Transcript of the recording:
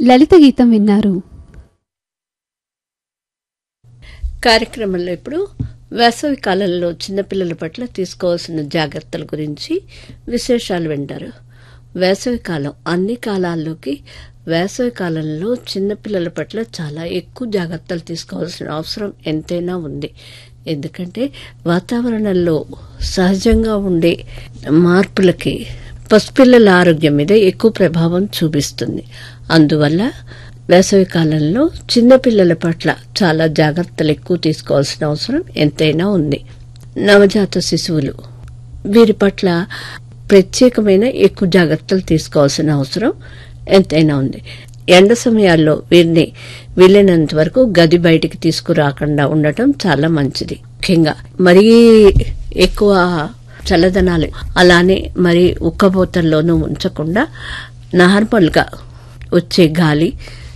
లలిత గీతం విన్నారు కార్యక్రమంలో ఇప్పుడు వేసవి కాలంలో చిన్నపిల్లల పట్ల తీసుకోవాల్సిన జాగ్రత్తల గురించి విశేషాలు వింటారు వేసవి కాలం అన్ని కాలాల్లోకి వేసవి కాలంలో చిన్నపిల్లల పట్ల చాలా ఎక్కువ జాగ్రత్తలు తీసుకోవాల్సిన అవసరం ఎంతైనా ఉంది ఎందుకంటే వాతావరణంలో సహజంగా ఉండే మార్పులకి పసిపిల్లల ఆరోగ్యం మీద ఎక్కువ ప్రభావం చూపిస్తుంది అందువల్ల వేసవి కాలంలో చిన్నపిల్లల పట్ల చాలా జాగ్రత్తలు ఎక్కువ తీసుకోవాల్సిన అవసరం ఎంతైనా ఉంది నవజాత శిశువులు వీరి పట్ల ప్రత్యేకమైన ఎక్కువ జాగ్రత్తలు తీసుకోవాల్సిన అవసరం ఎంతైనా ఉంది ఎండ సమయాల్లో వీరిని వీలైనంత వరకు గది బయటికి తీసుకురాకుండా ఉండటం చాలా మంచిది ముఖ్యంగా మరీ ఎక్కువ చల్లదనాలు అలానే మరి ఉక్కబోతల్లోనూ ఉంచకుండా నార్మల్గా వచ్చే గాలి